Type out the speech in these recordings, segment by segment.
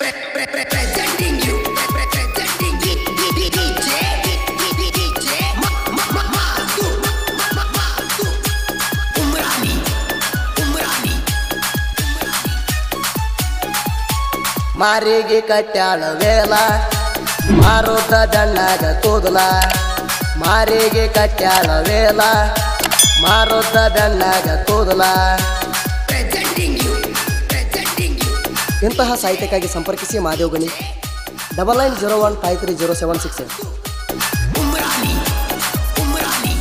Presenting you, presenting DJ, DJ, Madu, Madu, Umrani, Umrani. ಮಾರಿಗೆ ಕಟ್ಯಾಳ ವೇಲ ಮಾರುತ ದಣ್ಣಾಗ ಕೂದಲ ಮಾರಿಗೆ ಕಟ್ಯಾಳ ವೇಲ ಮಾರುತ ದಣ್ಣಾಗ ಕೂದಲ Presenting you, presenting you. ಇಂತಹ ಸಾಹಿತ್ಯಕ್ಕಾಗಿ ಸಂಪರ್ಕಿಸಿ Madev Gani double nine zero one five three zero seven six Umrani, Umrani.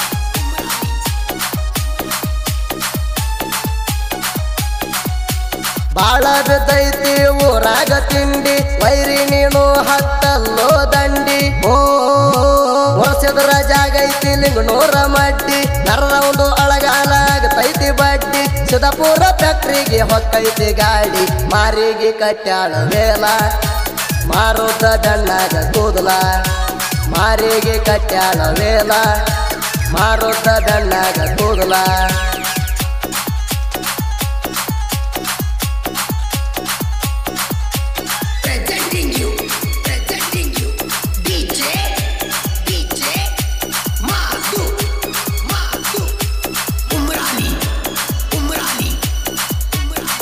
ಬಾಳ ಬಿದ್ದೈತಿ ಊರಾಗ ತಿಂಡಿ ವೈರಿ ನೀನು ಹತ್ತಲ್ಲೋ ದಂಡಿ ಓ ವರ್ಷದ್ರ ಜಾಗ ಐತಿ ಲಿಂಗನೂರ ಮಡ್ಡಿ ನರರೌಂಡು ಅಳಗಾಲಾಗತೈತಿ ಬಡ್ಡಿ ಸಿದಪುರ ಫ್ಯಾಕ್ಟ್ರಿಗೆ ಹೊಕ್ಕೈತಿ ಗಾಡಿ ಮಾರಿಗೆ ಕಟ್ಯಾಳ ವೇಲ ಮಾರುತ ದಣ್ಣಾಗ ಕೂದಲ ಮಾರಿಗೆ ಕಟ್ಯಾಳ ವೇಲ ಮಾರುತ ದಣ್ಣಾಗ ಕೂದಲ Presenting you, presenting you. DJ, DJ, Madu, Madu. Umrani, Umrani, Umrani.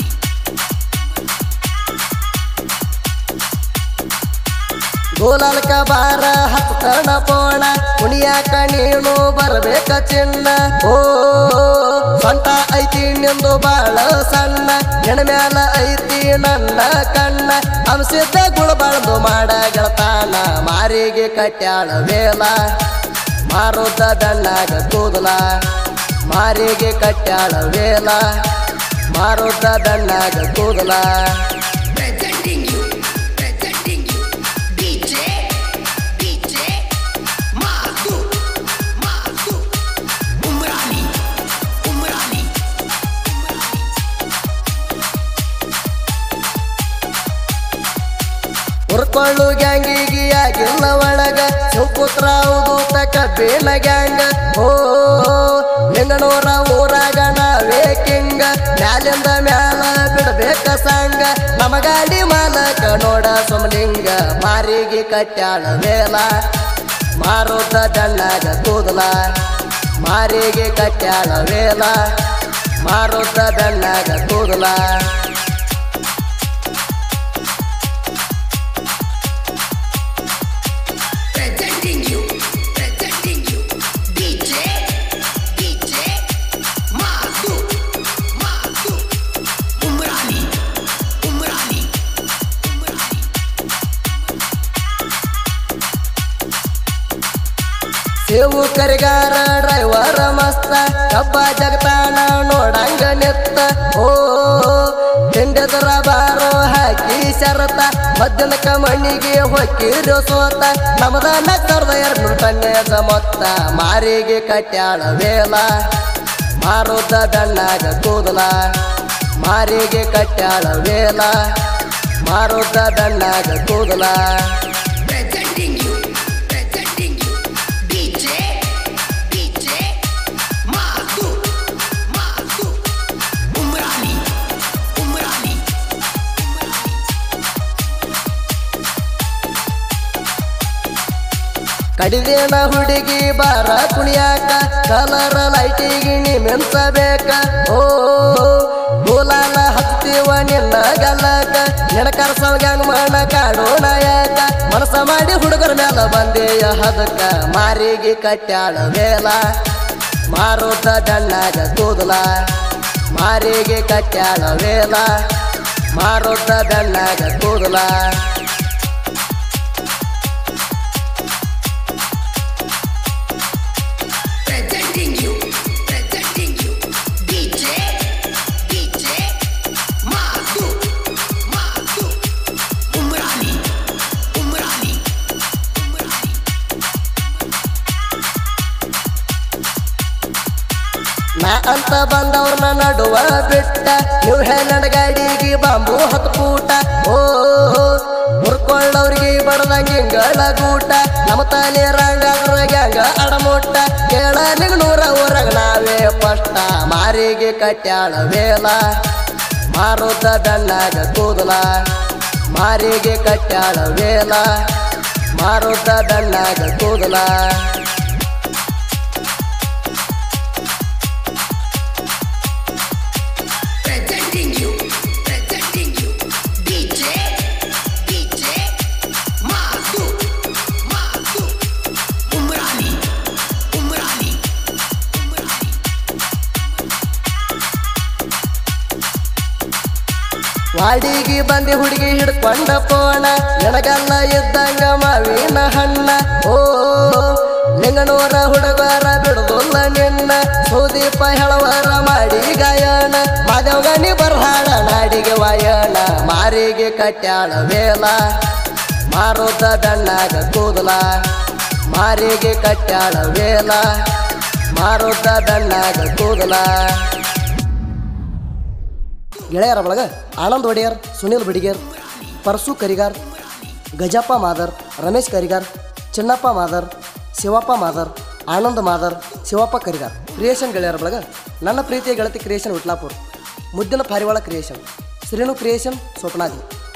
ಗೋಲಾಲ್ಕ ಬಾರ ಹತ್ತಣ ಪೋಣ ಕುಣಿಯಾಕ ನೀನು ಬರ್ಬೇಕ ಚಿನ್ನ ಓ ಸೊಂಟ ಐತಿ ನಿಂದು ಬಾಳ ಸಣ್ಣ ಹೆಣ್ಮ್ಯಾಲ ಐತಿ ನನ್ನ ಕಣ್ಣ ಹಂಸಿದ್ದ ಗುಳ ಬಾಳ್ದು ಮಾಡ ಗೆಳತಾನ ಮಾರಿಗೆ ಕಟ್ಯಾಳ ವೇಲ ಮಾರುದ ದಣ್ಣಾಗ ಕೂದಲ ಮಾರಿಗೆ ಕಟ್ಯಾಳ ವೇಲ ಮಾರುದ ದಣ್ಣಾಗ ಕೂದಲ Presenting you, presenting you. DJ, DJ, Madu, Madu. Umrani, Umrani, Umrani. ಹುರ್ಕೊಳ್ಳು ಗ್ಯಾಂಗಿಗಿ ಆಗಿಲ್ಲ ಒಳಗ ಸುಪುತ್ರ ಉದೂತ ಕಬ್ಬಿನ ಗ್ಯಾಂಗ ಓ ಲಿಂಗನೂರ ಊರಾಗ ನಾವೇ ಕಿಂಗ ಮ್ಯಾಲಿಂದ ಮ್ಯಾಲ ಬಿಡಬೇಕ ಸಂಗ ನಮ್ಮ ಗಾಡಿ ಮಾಲಕ ನೋಡ ಸುಮಲಿಂಗ ಮಾರಿಗೆ ಕಟ್ಯಾಳ ವೇಲ ಮಾರುತ ದಣ್ಣಾಗ ಕೂದಲ ಮಾರಿಗೆ ಕಟ್ಯಾಳ ವೇಲ ಮಾರುತ ದಣ್ಣಾಗ ಕೂದಲ Presenting you, presenting you. DJ, DJ, Madu, Madu. Umrani, Umrani, Umrani. Sevu Karigara ಡ್ರೈವರ ಮಸ್ತ ಕಬ್ಬ ಜಗತಾನ ನೋಡಂಗ ನಿತ್ತ ಓ ಹಿಂಡದ್ರ ಬಾರೋ ಹಾಕಿ ಶರತ ಮದ್ದನಕ ಮಣ್ಣಿಗೆ ಹೊಕ್ಕಿರೋ ಸೋತ ನಮದ ನಕ್ಕರ್ದ ಎರಡು ಟನ್ನೇದ ಮೊತ್ತ ಮಾರಿಗೆ ಕಟ್ಯಾಳ ವೇಲ ಮಾರುದ ದಣ್ಣಾಗ ಕೂದಲ ಮಾರಿಗೆ ಕಟ್ಯಾಳ ವೇಲ ಮಾರುದ ದಣ್ಣಾಗ ಕೂದಲ Presenting you, presenting you. DJ, DJ, Madu, Madu. Umrani, Umrani, Umrani. ಕಡಿದೇನ ಹುಡುಗಿ ಬಾರ ಕುಣಿಯಾಕ ಕಲರ್ ಲೈಟಿಗೆ ನೀ ಮೆನ್ಸಬೇಕ ಓ ಗೋಲಾಲ ಹತ್ತೀವ ನಿನ್ನ ಗಲ್ಲಕ ನೆನಕರ ಸೌಗ್ಯಾಂಗ ಮಣ ಕಾಡೋಣ ಯಾಕ ಮನಸ ಮಾಡಿ ಹುಡುಗರ ಮ್ಯಾಲ ಬಂದೆಯ ಹದಕ ಮಾರಿಗೆ ಕಟ್ಯಾಳ ವೇಲ ಮಾರುತ ದಣ್ಣಾಗ ಕೂದಲ ಮಾರಿಗೆ ಕಟ್ಯಾಳ ವೇಲ ಮಾರುತ ದಣ್ಣಾಗ ಕೂದಲ Presenting you, presenting you. DJ, DJ, Madu, Madu. Umrani, Umrani, Umrani. ನಾ ಅಂತ ಬಂದವ್ರನ್ನ ನಡುವ ಬಿಟ್ಟ ನೀವು ಹೆಣ್ಣಡ ಗಾಡಿಗೆ ಬಾಂಬು ಹತ್ತು ಕೂಟ ಓ ಮುರ್ಕೊಳ್ಳವ್ರಿಗೆ ಬಡದಂಗ ಹಿಂಗಳ ಗೂಟ ನಮ್ಮ ತಲೆ ರಂಗಾದ್ರ ಗ್ಯಾಂಗ ಅಡಮುಟ್ಟ ಕೇಳಲಿಂಗ ನೂರ ಊರಾಗ ನಾವೇ ಪಷ್ಟ ಮಾರಿಗೆ ಕಟ್ಯಾಳ ವೇಲ ಮಾರುತ ದಣ್ಣಾಗ ಕೂದಲ ಮಾರಿ ಮಾರಿಗೆ ಕಟ್ಟಾಳ ವೇಲ ಮಾರುತ್ತ ಬೆಣ್ಣಾಗ ಕೂದಲ Presenting you, presenting you, DJ, DJ, Madhu, Madhu, Umrani, Umrani, Umrani. ವಾಡಿಗೆ ಬಂದಿ ಹುಡುಗಿ ಹಿಡ್ಕೊಂಡ ಪೋಣ ಎಣಗಲ್ಲ ಇದ್ದಂಗ ಮಾವಿನ ಹಣ್ಣ ಓ ನಿಂಗನೂರ ಹುಡುಗರ ಬಿಡುದಿಲ್ಲ ನಿನ್ನ ಸೌದೀಪ ಹೇಳವರ ಮಾಡಿ ಗಾಯನ ಮಾದವಗನಿ ಬರ್ಹಾಡ ನಾಡಿಗೆ ವಾಯಣ ಮಾರಿಗೆ ಕಟ್ಯಾಳ ವೇಲ ಮಾರುತ್ತ ದಣ್ಣಾಗ ಕೂದಲ ಮಾರಿಗೆ ಕಟ್ಯಾಳ ವೇಲ ಮಾರುತ್ತ ದಣ್ಣಾಗ ಕೂದಲ ಗೆಳೆಯರ ಬಳಗ ಆನಂದ್ ಒಡೆಯರ್ ಸುನಿಲ್ ಬಿಡಿಗೇರ್ ಪರಸು ಕರಿಗಾರ್ ಗಜಪ್ಪ ಮಾದರ್ ರಮೇಶ್ ಕರಿಗಾರ್ ಚಿನ್ನಪ್ಪ ಮಾದರ್ ಶಿವಪ್ಪ ಮಾದರ್ ಆನಂದ್ ಮಾದರ್ ಶಿವಪ್ಪ ಕರಿಗಾರ್ ಕ್ರಿಯೇಷನ್ ಗೆಳೆಯರ ಬಳಗ ನನ್ನ ಪ್ರೀತಿಯ ಗೆಳತಿ ಕ್ರಿಯೇಷನ್ ವಿಟ್ಲಾಪುರ್ ಮುದ್ದಿನ ಪಾರಿವಾಳ ಕ್ರಿಯೇಷನ್ ಶ್ರೀನು ಕ್ರಿಯೇಷನ್ ಸ್ವಪ್ನಾದಿ